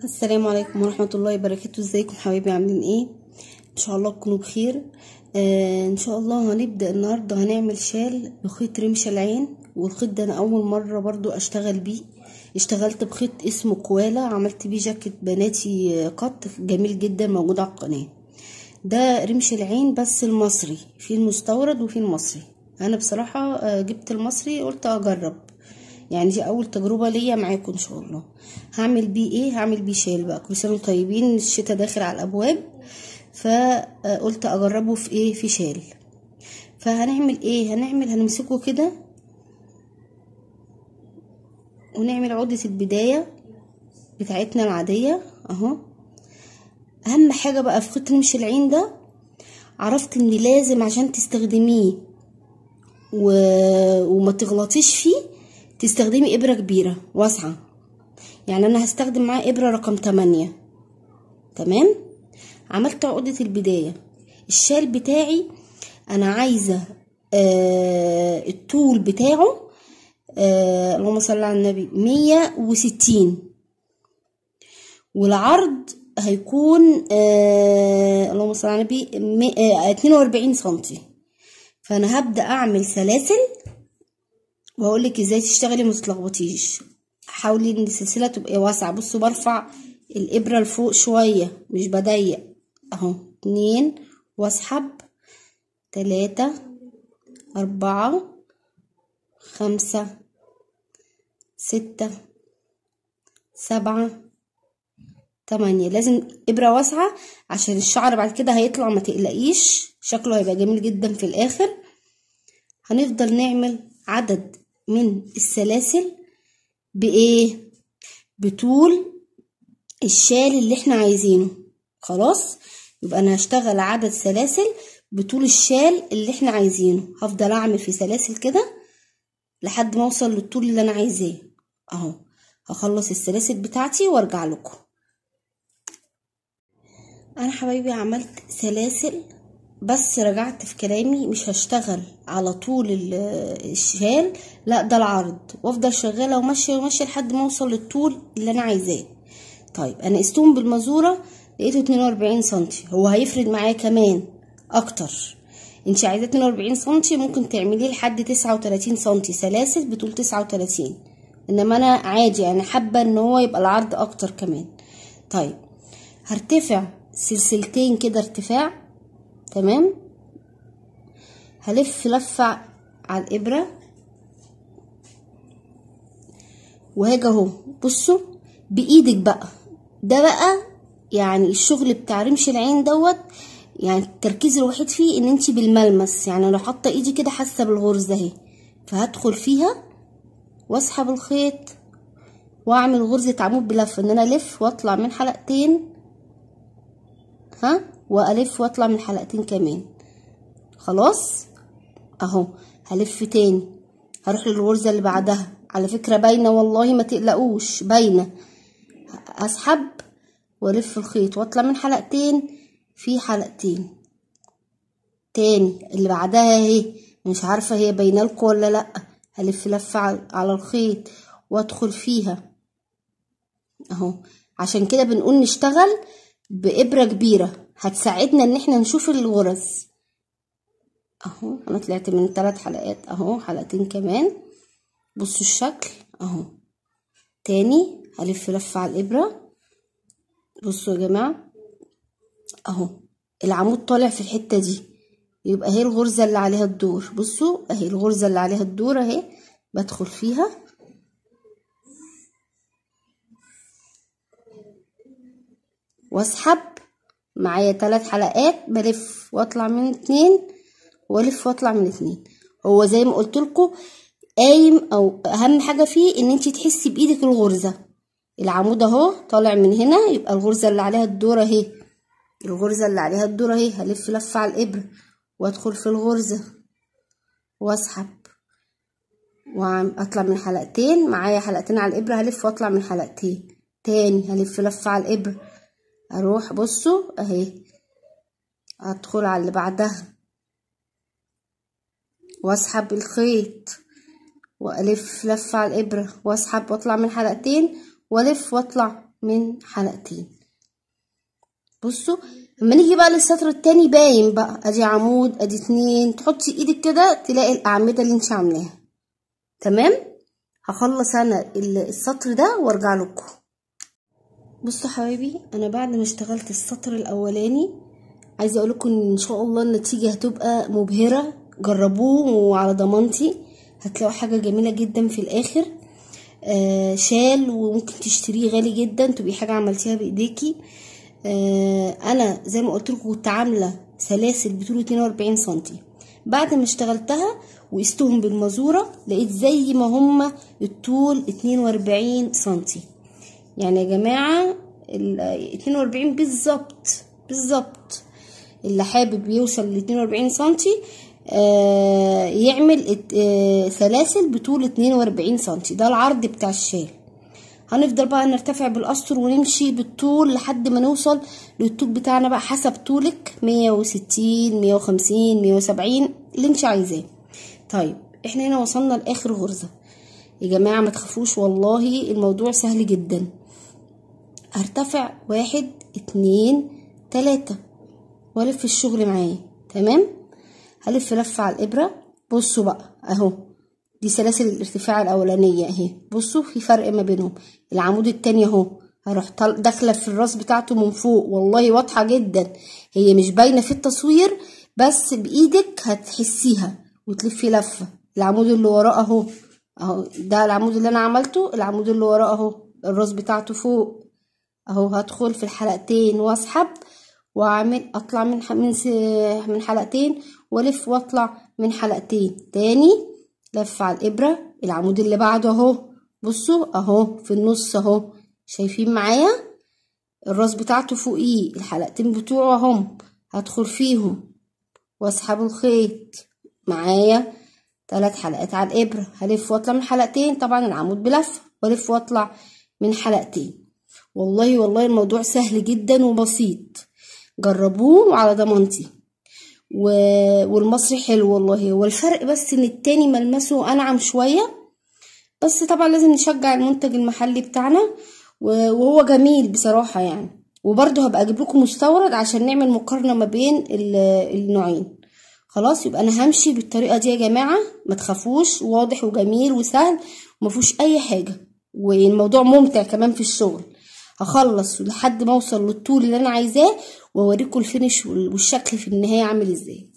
السلام عليكم ورحمة الله وبركاته ازيكم حبايبي عاملين ايه ان شاء الله تكونوا بخير آه ان شاء الله هنبدأ النهاردة هنعمل شال بخيط رمش العين والخيط ده انا اول مرة برضو اشتغل بيه اشتغلت بخيط اسمه كوالا عملت بيه جاكيت بناتي قط جميل جدا موجود على القناة ده رمش العين بس المصري في المستورد وفي المصري انا بصراحة آه، جبت المصري قلت اجرب يعني دي اول تجربه ليا معاكم ان شاء الله هعمل بيه ايه هعمل بيه شال بقى كل سنه وانتم طيبين الشتا داخل على الابواب فقلت اجربه في ايه في شال فهنعمل ايه هنعمل هنمسكه كده ونعمل عقده البدايه بتاعتنا العاديه اهو اهم حاجه بقى في خيط رمش العين ده عرفت ان لازم عشان تستخدميه و... وما تغلطيش فيه تستخدمي ابرة كبيرة واسعة يعني انا هستخدم معاه ابرة رقم 8 تمام عملت عقدة البداية الشال بتاعي انا عايزة آه الطول بتاعه آه اللهم صل على النبي مية وستين والعرض هيكون آه اللهم صل على النبي اتنين واربعين سنتي فانا هبدأ اعمل سلاسل واقول لك ازاي تشتغلي ما تتلخبطيش حاولي ان السلسله تبقى واسعه بصوا برفع الابره لفوق شويه مش بضيق اهو اتنين واسحب تلاتة اربعة خمسة ستة سبعة تمانية لازم ابرة واسعة عشان الشعر بعد كده هيطلع ما تقلقيش شكله هيبقى جميل جدا في الاخر هنفضل نعمل عدد من السلاسل بايه بطول الشال اللي احنا عايزينه خلاص يبقى انا هشتغل عدد سلاسل بطول الشال اللي احنا عايزينه هفضل اعمل في سلاسل كده لحد ما اوصل للطول اللي انا عايزاه اهو هخلص السلاسل بتاعتي وارجع لكم انا حبايبي عملت سلاسل بس رجعت في كلامي مش هشتغل على طول الشال لا ده العرض وافضل شغاله وماشيه وماشيه لحد ما اوصل للطول اللي انا عايزاه طيب انا قستهم بالمزوره لقيته 42 سنتي هو هيفرد معايا كمان اكتر انت عايزاه 42 سنتي ممكن تعمليه لحد 39 سنتي سلاسل بطول 39 انما انا عادي انا حابه ان هو يبقى العرض اكتر كمان طيب هرتفع سلسلتين كده ارتفاع تمام هلف لفة على الإبرة وهاجي اهو بصوا بإيدك بقى ده بقى يعني الشغل بتاع رمش العين دوت يعني التركيز الوحيد فيه ان انتي بالملمس يعني لو حاطه ايدي كده حاسه بالغرزه اهي فهدخل فيها واسحب الخيط واعمل غرزه عمود بلف ان انا الف واطلع من حلقتين ها والف واطلع من حلقتين كمان خلاص اهو هلف تاني هروح للغرزه اللي بعدها على فكره باينه والله ما تقلقوش باينه اسحب والف الخيط واطلع من حلقتين في حلقتين تاني اللي بعدها اهي مش عارفه هي باينه لكم ولا لا هلف لفه على الخيط وادخل فيها اهو عشان كده بنقول نشتغل بإبرة كبيرة هتساعدنا ان احنا نشوف الغرز اهو انا طلعت من ثلاث حلقات اهو حلقتين كمان بصوا الشكل اهو تاني هلف لفة على الإبرة بصوا يا جماعة اهو العمود طالع في الحتة دي يبقى اهي الغرزة اللي عليها الدور بصوا اهي الغرزة اللي عليها الدور اهي بدخل فيها واسحب معايا ثلاث حلقات بلف واطلع من اتنين والف واطلع من اتنين هو زي ما قلت لكم قايم او اهم حاجه فيه ان انت تحسي بايدك الغرزه العمود اهو طالع من هنا يبقى الغرزه اللي عليها الدور اهي الغرزه اللي عليها الدور اهي هلف لفه على الابره وادخل في الغرزه واسحب واطلع من حلقتين معايا حلقتين على الابره هلف واطلع من حلقتين تاني هلف لفه على الابره اروح بصوا اهي ادخل على اللي بعدها واسحب الخيط والف لفه على الابره واسحب واطلع من حلقتين والف واطلع من حلقتين بصوا لما نيجي بقى للسطر التاني باين بقى ادي عمود ادي اتنين تحطي ايدك كده تلاقي الاعمده اللي انت عاملاها تمام هخلص انا السطر ده وارجع لكم بصوا حبايبي انا بعد ما اشتغلت السطر الاولاني عايزه اقول لكم ان شاء الله النتيجه هتبقى مبهره جربوه وعلى ضمانتي هتلاقوا حاجه جميله جدا في الاخر آه شال وممكن تشتريه غالي جدا تبقي حاجه عملتيها بايديكي آه انا زي ما قلت لكم كنت عامله سلاسل بطول 42 سنتي بعد ما اشتغلتها وقستهم بالمزوره لقيت زي ما هما الطول 42 سنتي يعني يا جماعه ال 42 بالظبط بالظبط اللي حابب يوصل ل 42 سنتي آه يعمل آه سلاسل بطول 42 سنتي ده العرض بتاع الشال هنفضل بقى نرتفع بالاسطر ونمشي بالطول لحد ما نوصل للطول بتاعنا بقى حسب طولك 160 150 170 اللي انت عايزاه طيب احنا هنا وصلنا لاخر غرزه يا جماعه ما تخافوش والله الموضوع سهل جدا هرتفع واحد اتنين تلاتة والف الشغل معايا تمام هلف لفة على الابرة بصوا بقى اهو دي سلاسل الارتفاع الاولانية اهي بصوا في فرق ما بينهم العمود التاني اهو هروح داخلة في الراس بتاعته من فوق والله واضحة جدا هي مش باينة في التصوير بس بايدك هتحسيها وتلفي لفة العمود اللي وراه اهو اهو ده العمود اللي انا عملته العمود اللي وراه اهو الراس بتاعته فوق اهو هدخل في الحلقتين واسحب واعمل اطلع من من من حلقتين والف واطلع من حلقتين تاني لف على الابره العمود اللي بعده اهو بصوا اهو في النص اهو شايفين معايا الراس بتاعته فوقيه الحلقتين بتوعه اهم هدخل فيهم واسحب الخيط معايا ثلاث حلقات على الابره هلف واطلع من حلقتين طبعا العمود بلف والف واطلع من حلقتين والله والله الموضوع سهل جدا وبسيط جربوه على ضمانتي و... والمصري حلو والله هو الفرق بس ان التاني ملمسه انعم شويه بس طبعا لازم نشجع المنتج المحلي بتاعنا وهو جميل بصراحه يعني وبرضه هبقى اجيب لكم مستورد عشان نعمل مقارنه ما بين النوعين خلاص يبقى انا همشي بالطريقه دي يا جماعه ما تخافوش واضح وجميل وسهل ومفيهوش اي حاجه والموضوع ممتع كمان في الشغل هخلص لحد ما اوصل للطول اللي انا عايزاه واوريكم الفينش والشكل في النهايه عامل ازاي